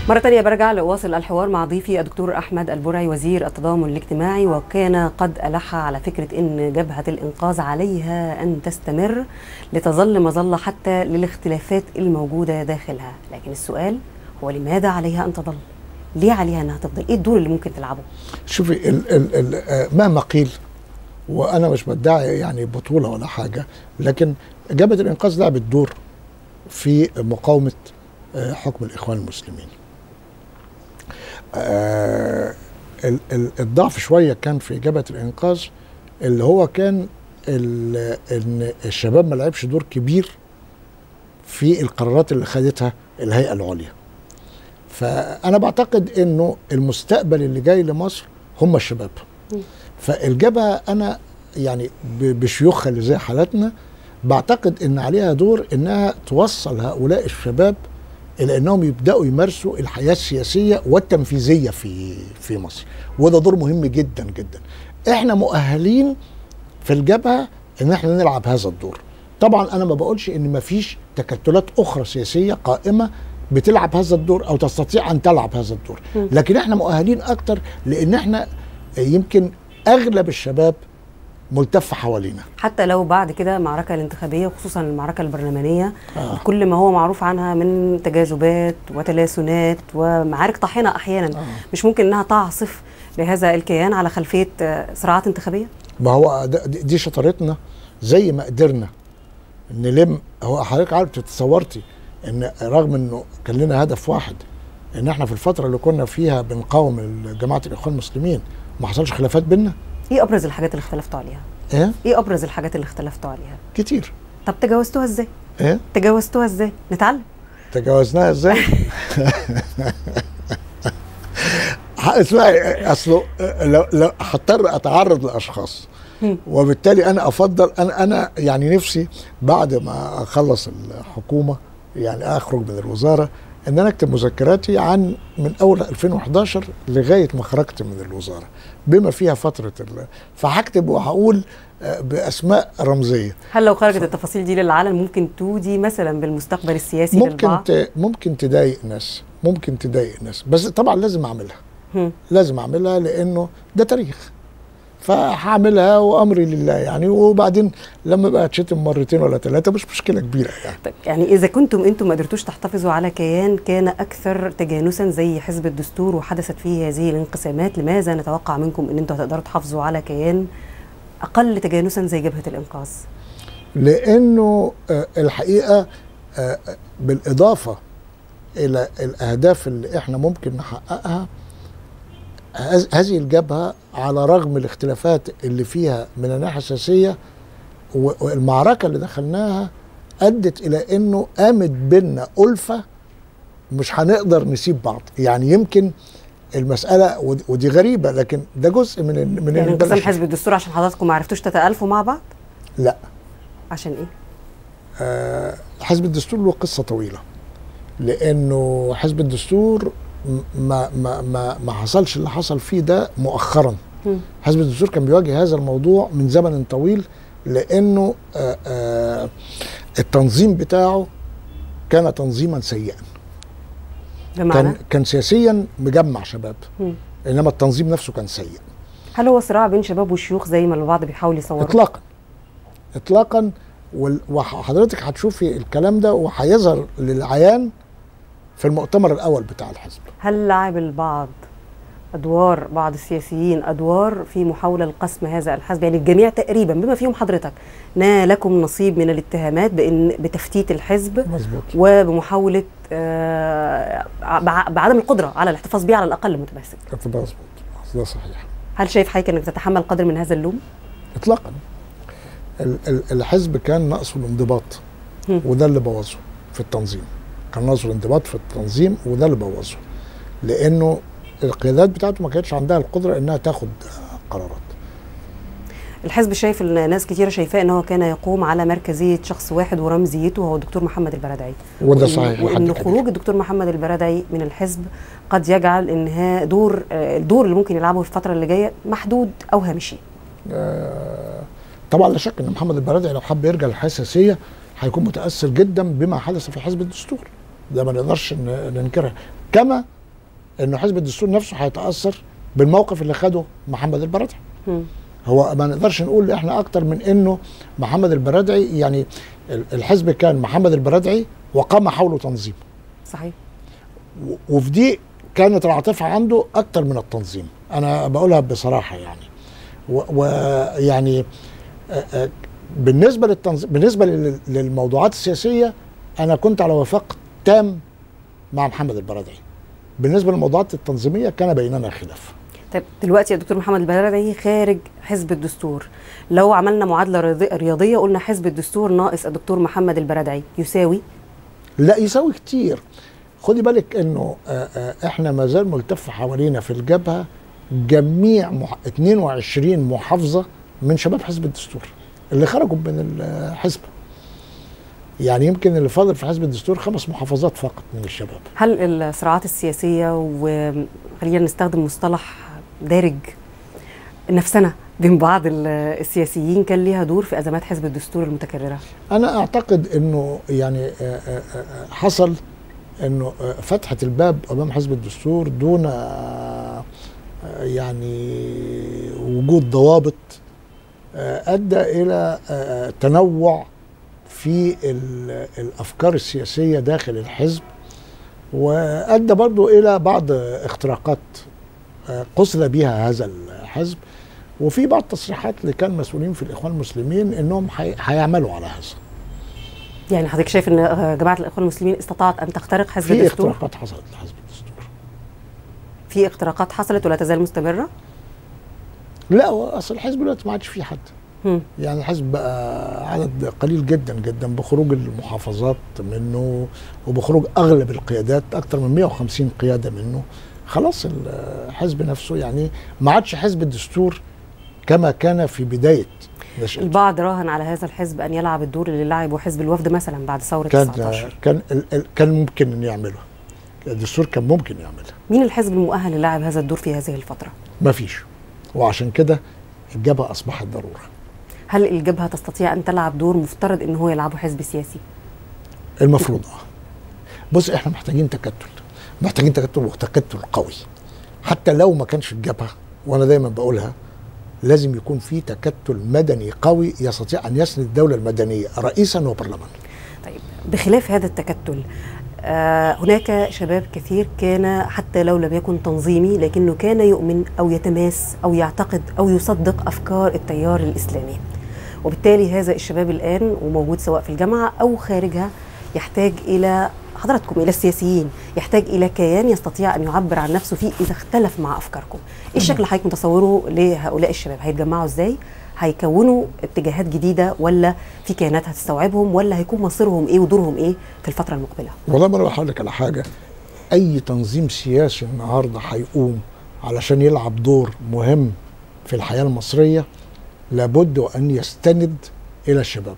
مرة تانية برجع لأواصل الحوار مع ضيفي الدكتور أحمد البرعي وزير التضامن الاجتماعي وكان قد ألح على فكرة أن جبهة الإنقاذ عليها أن تستمر لتظل مظلة حتى للاختلافات الموجودة داخلها لكن السؤال هو لماذا عليها أن تظل؟ ليه عليها أنها تفضل؟ إيه الدور اللي ممكن تلعبه؟ شوفي ال ال ال مهما قيل وانا مش بدعي يعني بطوله ولا حاجه لكن جبهه الانقاذ لعبت دور في مقاومه حكم الاخوان المسلمين. آه الضعف شويه كان في جبهه الانقاذ اللي هو كان ان الشباب ما لعبش دور كبير في القرارات اللي خدتها الهيئه العليا. فانا بعتقد انه المستقبل اللي جاي لمصر هم الشباب. فالجبهه انا يعني بشيوخها اللي زي حالتنا بعتقد ان عليها دور انها توصل هؤلاء الشباب الى انهم يبداوا يمارسوا الحياه السياسيه والتنفيذيه في في مصر وده دور مهم جدا جدا احنا مؤهلين في الجبهه ان احنا نلعب هذا الدور طبعا انا ما بقولش ان ما فيش تكتلات اخرى سياسيه قائمه بتلعب هذا الدور او تستطيع ان تلعب هذا الدور لكن احنا مؤهلين اكتر لان احنا يمكن اغلب الشباب ملتف حوالينا حتى لو بعد كده المعركه الانتخابيه وخصوصا المعركه البرلمانيه آه. كل ما هو معروف عنها من تجاذبات وتلاسنات ومعارك طاحنه احيانا آه. مش ممكن انها تعصف لهذا الكيان على خلفيه صراعات انتخابيه ما هو دي شطارتنا زي ما قدرنا نلم هو حضرتك عارف تصورتي ان رغم انه كان لنا هدف واحد ان احنا في الفتره اللي كنا فيها بنقاوم جماعه الاخوان المسلمين ما حصلش خلافات بيننا ايه ابرز الحاجات اللي اختلفتوا عليها ايه ايه ابرز الحاجات اللي اختلفتوا عليها كتير طب تجاوزتوها ازاي ايه تجاوزتوها ازاي نتعلم تجاوزناها ازاي اسمعي اصله لو لو هضطر اتعرض لاشخاص وبالتالي انا افضل انا انا يعني نفسي بعد ما اخلص الحكومه يعني اخرج من الوزاره ان انا اكتب مذكراتي عن من اول 2011 لغايه ما خرجت من الوزاره بما فيها فتره فهكتب وهقول باسماء رمزيه هل لو خرجت ف... التفاصيل دي للعلن ممكن تودي مثلا بالمستقبل السياسي ممكن للبعض؟ ت... ممكن تضايق ناس ممكن تضايق ناس بس طبعا لازم اعملها هم. لازم اعملها لانه ده تاريخ فهعملها وامري لله يعني وبعدين لما بقى اتشتم مرتين ولا ثلاثه مش مشكله كبيره يعني طيب يعني اذا كنتم انتم ما قدرتوش تحتفظوا على كيان كان اكثر تجانسا زي حزب الدستور وحدثت فيه هذه الانقسامات لماذا نتوقع منكم ان انتم هتقدروا تحافظوا على كيان اقل تجانسا زي جبهه الانقاذ لانه الحقيقه بالاضافه الى الاهداف اللي احنا ممكن نحققها هذه الجبهة على رغم الاختلافات اللي فيها من الناحية السياسية والمعركة اللي دخلناها أدت إلى أنه قامت بينا ألفة مش هنقدر نسيب بعض يعني يمكن المسألة ودي غريبة لكن ده جزء من من يعني انقسام حزب الدستور عشان حضراتكم ما عرفتوش تتألفوا مع بعض؟ لا عشان ايه؟ آه حزب الدستور له قصة طويلة لأنه حزب الدستور ما ما ما ما حصلش اللي حصل فيه ده مؤخرا حزب الدستور كان بيواجه هذا الموضوع من زمن طويل لانه آآ آآ التنظيم بتاعه كان تنظيما سيئا بمعنى؟ كان كان سياسيا مجمع شباب م. انما التنظيم نفسه كان سيء هل هو صراع بين شباب وشيوخ زي ما البعض بيحاول يصور اطلاقا اطلاقا وحضرتك هتشوفي الكلام ده وهيظهر للعيان في المؤتمر الاول بتاع الحزب هل لعب البعض ادوار بعض السياسيين ادوار في محاوله لقسم هذا الحزب يعني الجميع تقريبا بما فيهم حضرتك نالكم نصيب من الاتهامات بان بتفتيت الحزب مزبوط. وبمحاوله آه بعدم القدره على الاحتفاظ به على الاقل متمسك مظبوط ده صحيح هل شايف حضرتك انك تتحمل قدر من هذا اللوم؟ اطلاقا الحزب كان ناقصه الانضباط وده اللي بوظه في التنظيم كان ناقصه الانضباط في التنظيم وده اللي بوظه لانه القيادات بتاعته ما كانتش عندها القدره انها تاخد قرارات الحزب شايف ان ناس كتيره شايفاه ان هو كان يقوم على مركزيه شخص واحد ورمزيته هو الدكتور محمد البرادعي وده صحيح وان خروج الدكتور محمد البرادعي من الحزب قد يجعل ان دور الدور اللي ممكن يلعبه في الفتره اللي جايه محدود او هامشي آه طبعا لا شك ان محمد البرادعي لو حب يرجع للحياه السياسيه هيكون متاثر جدا بما حدث في حزب الدستور ده ما نقدرش ننكرها كما انه حزب الدستور نفسه هيتاثر بالموقف اللي خده محمد البرادعي مم. هو ما نقدرش نقول احنا اكتر من انه محمد البرادعي يعني ال- الحزب كان محمد البرادعي وقام حوله تنظيم صحيح و- وفي دي كانت العاطفه عنده اكتر من التنظيم انا بقولها بصراحه يعني ويعني بالنسبه للتنظيم بالنسبه لل- للموضوعات السياسيه انا كنت على وفاق تام مع محمد البرادعي بالنسبه للموضوعات التنظيميه كان بيننا خلاف طيب دلوقتي يا دكتور محمد البرادعي خارج حزب الدستور لو عملنا معادله رياضي- رياضيه قلنا حزب الدستور ناقص الدكتور محمد البرادعي يساوي لا يساوي كتير خدي بالك انه آه، آه، احنا ما زال ملتف حوالينا في الجبهه جميع مح... 22 محافظه من شباب حزب الدستور اللي خرجوا من الحزب يعني يمكن اللي فاضل في حزب الدستور خمس محافظات فقط من الشباب هل الصراعات السياسيه وخلينا نستخدم مصطلح دارج النفسنه بين بعض ال- السياسيين كان ليها دور في ازمات حزب الدستور المتكرره انا اعتقد انه يعني آه، آه، آه، حصل انه آه، فتحت الباب امام حزب الدستور دون آه، آه، يعني وجود ضوابط آه، ادى الى آه، تنوع في ال- الافكار السياسيه داخل الحزب وادى برضو الى بعض اختراقات آه، قصد بها هذا الحزب وفي بعض التصريحات اللي كان مسؤولين في الاخوان المسلمين انهم هي- هيعملوا على هذا يعني حضرتك شايف ان آه، جماعه الاخوان المسلمين استطاعت ان تخترق حزب في الدستور اختراقات حصلت لحزب الدستور في اختراقات حصلت ولا تزال مستمره لا هو اصل الحزب دلوقتي ما عادش فيه حد مم. يعني الحزب بقى عدد قليل جدا جدا بخروج المحافظات منه وبخروج اغلب القيادات اكثر من 150 قياده منه خلاص الحزب نفسه يعني ما عادش حزب الدستور كما كان في بدايه نشأته البعض راهن على هذا الحزب ان يلعب الدور اللي لعبه حزب الوفد مثلا بعد ثوره كان 19 كان ال- ال- كان ممكن ان يعمله الدستور كان ممكن يعملها مين الحزب المؤهل للعب هذا الدور في هذه الفتره ما فيش وعشان كده الجبهه اصبحت ضروره هل الجبهه تستطيع ان تلعب دور مفترض ان هو يلعبه حزب سياسي المفروض اه بص احنا محتاجين تكتل محتاجين تكتل وتكتل قوي حتى لو ما كانش الجبهه وانا دايما بقولها لازم يكون في تكتل مدني قوي يستطيع ان يسند الدوله المدنيه رئيسا وبرلمان طيب بخلاف هذا التكتل آه هناك شباب كثير كان حتى لو لم يكن تنظيمي لكنه كان يؤمن او يتماس او يعتقد او يصدق افكار التيار الاسلامي وبالتالي هذا الشباب الان وموجود سواء في الجامعه او خارجها يحتاج الى حضراتكم الى السياسيين يحتاج الى كيان يستطيع ان يعبر عن نفسه فيه اذا اختلف مع افكاركم ايه الشكل اللي حضرتك متصوره لهؤلاء الشباب هيتجمعوا ازاي هيكونوا اتجاهات جديده ولا في كيانات هتستوعبهم ولا هيكون مصيرهم ايه ودورهم ايه في الفتره المقبله والله ما انا بقول لك على حاجه اي تنظيم سياسي النهارده هيقوم علشان يلعب دور مهم في الحياه المصريه لابد وان يستند الى الشباب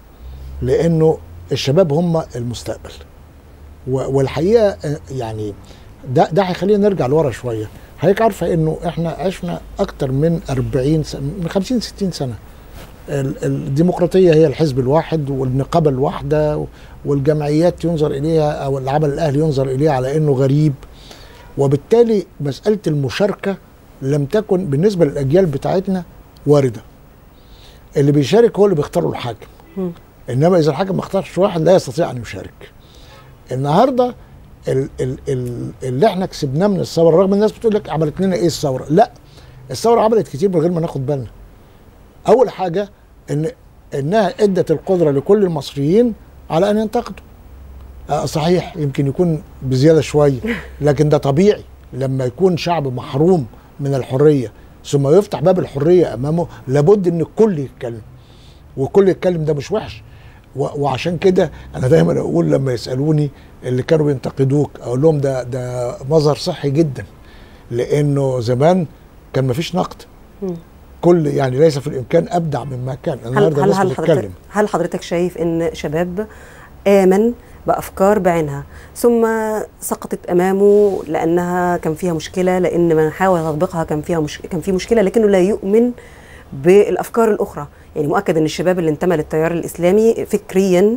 لانه الشباب هم المستقبل و- والحقيقه آه، يعني ده ده هيخلينا نرجع لورا شويه حضرتك عارفه انه احنا عشنا اكتر من 40 سنه من 50 60 سنه ال- الديمقراطيه هي الحزب الواحد والنقابه الواحده والجمعيات ينظر اليها او العمل الاهلي ينظر اليها على انه غريب وبالتالي مساله المشاركه لم تكن بالنسبه للاجيال بتاعتنا وارده اللي بيشارك هو اللي بيختاروا الحاكم مم. انما اذا الحاكم ما اختارش واحد لا يستطيع ان يشارك النهارده ال ال ال اللي احنا كسبناه من الثوره رغم الناس بتقول لك عملت لنا ايه الثوره لا الثوره عملت كتير من غير ما ناخد بالنا اول حاجه ان انها ادت القدره لكل المصريين على ان ينتقدوا آه صحيح يمكن يكون بزياده شويه لكن ده طبيعي لما يكون شعب محروم من الحريه ثم يفتح باب الحريه امامه لابد ان الكل يتكلم والكل يتكلم ده مش وحش و- وعشان كده انا دايما اقول لما يسالوني اللي كانوا بينتقدوك اقول لهم ده ده مظهر صحي جدا لانه زمان كان مفيش نقد مم. كل يعني ليس في الامكان ابدع مما كان هل النهارده هل الناس هل حضرتك بتتكلم هل حضرتك شايف ان شباب امن بافكار بعينها ثم سقطت امامه لانها كان فيها مشكله لان من حاول تطبيقها كان فيها مش كان في مشكله لكنه لا يؤمن بالافكار الاخرى يعني مؤكد ان الشباب اللي انتمى للتيار الاسلامي فكريا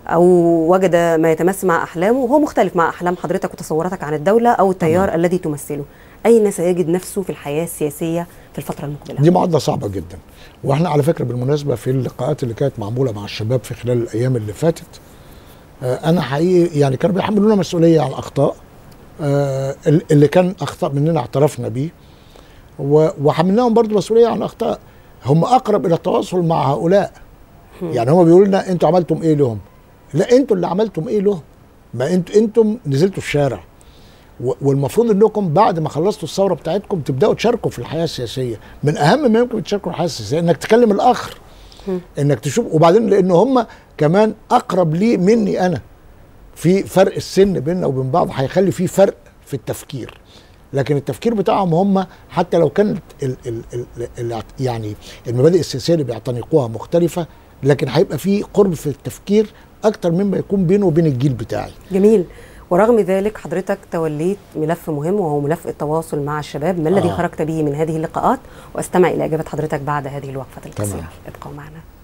او وجد ما يتمس مع احلامه وهو مختلف مع احلام حضرتك وتصوراتك عن الدوله او التيار الذي تمثله اين سيجد نفسه في الحياه السياسيه في الفتره المقبله دي معادله صعبه جدا واحنا على فكره بالمناسبه في اللقاءات اللي كانت معموله مع الشباب في خلال الايام اللي فاتت آه، انا حقيقي يعني كانوا بيحملونا مسؤوليه عن الاخطاء آه، اللي كان اخطاء مننا اعترفنا بيه و- وحملناهم برضو مسؤوليه عن الاخطاء هم اقرب الى التواصل مع هؤلاء يعني هم بيقولوا لنا انتوا عملتم ايه لهم لا انتوا اللي عملتم ايه لهم ما انتوا انتم نزلتوا الشارع و- والمفروض انكم بعد ما خلصتوا الثوره بتاعتكم تبداوا تشاركوا في الحياه السياسيه من اهم ما يمكن تشاركوا في الحياه السياسيه انك تكلم الاخر انك تشوف وبعدين لان هم كمان اقرب لي مني انا في فرق السن بيننا وبين بعض هيخلي في فرق في التفكير لكن التفكير بتاعهم هم حتى لو كانت ال ال ال ال يعني المبادئ السياسيه اللي بيعتنقوها مختلفه لكن هيبقى في قرب في التفكير اكتر مما يكون بينه وبين الجيل بتاعي جميل ورغم ذلك حضرتك توليت ملف مهم وهو ملف التواصل مع الشباب ما الذي آه. خرجت به من هذه اللقاءات واستمع الى اجابه حضرتك بعد هذه الوقفه القصيره تمام. ابقوا معنا